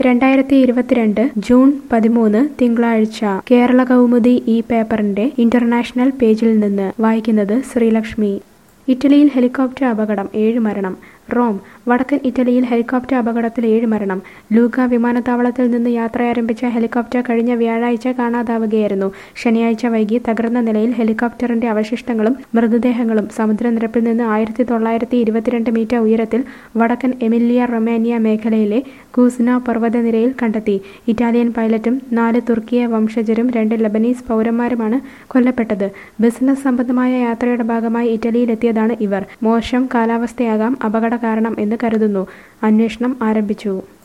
രണ്ടായിരത്തി ഇരുപത്തിരണ്ട് ജൂൺ പതിമൂന്ന് തിങ്കളാഴ്ച കേരള കൗമുദി ഈ പേപ്പറിന്റെ ഇന്റർനാഷണൽ പേജിൽ നിന്ന് വായിക്കുന്നത് ശ്രീലക്ഷ്മി ഇറ്റലിയിൽ ഹെലികോപ്റ്റർ അപകടം ഏഴ് മരണം റോം വടക്കൻ ഇറ്റലിയിൽ ഹെലികോപ്റ്റർ അപകടത്തിൽ ഏഴ് മരണം ലൂക്ക വിമാനത്താവളത്തിൽ നിന്ന് യാത്രയാരംഭിച്ച ഹെലികോപ്റ്റർ കഴിഞ്ഞ വ്യാഴാഴ്ച കാണാതാവുകയായിരുന്നു ശനിയാഴ്ച വൈകി തകർന്ന നിലയിൽ ഹെലികോപ്റ്ററിന്റെ അവശിഷ്ടങ്ങളും മൃതദേഹങ്ങളും സമുദ്രനിരപ്പിൽ നിന്ന് ആയിരത്തി തൊള്ളായിരത്തി ഇരുപത്തിരണ്ട് മീറ്റർ ഉയരത്തിൽ വടക്കൻ എമിലിയ റൊമാനിയ മേഖലയിലെ കൂസ്ന പർവ്വതനിരയിൽ കണ്ടെത്തി ഇറ്റാലിയൻ പൈലറ്റും നാല് തുർക്കിയ വംശജരും രണ്ട് ലബനീസ് പൗരന്മാരുമാണ് കൊല്ലപ്പെട്ടത് ബിസിനസ് സംബന്ധമായ യാത്രയുടെ ഭാഗമായി ഇറ്റലിയിലെത്തിയതാണ് ഇവർ മോശം കാലാവസ്ഥയാകാം അപകട കാരണം എന്ന് കരുതുന്നു അന്വേഷണം ആരംഭിച്ചു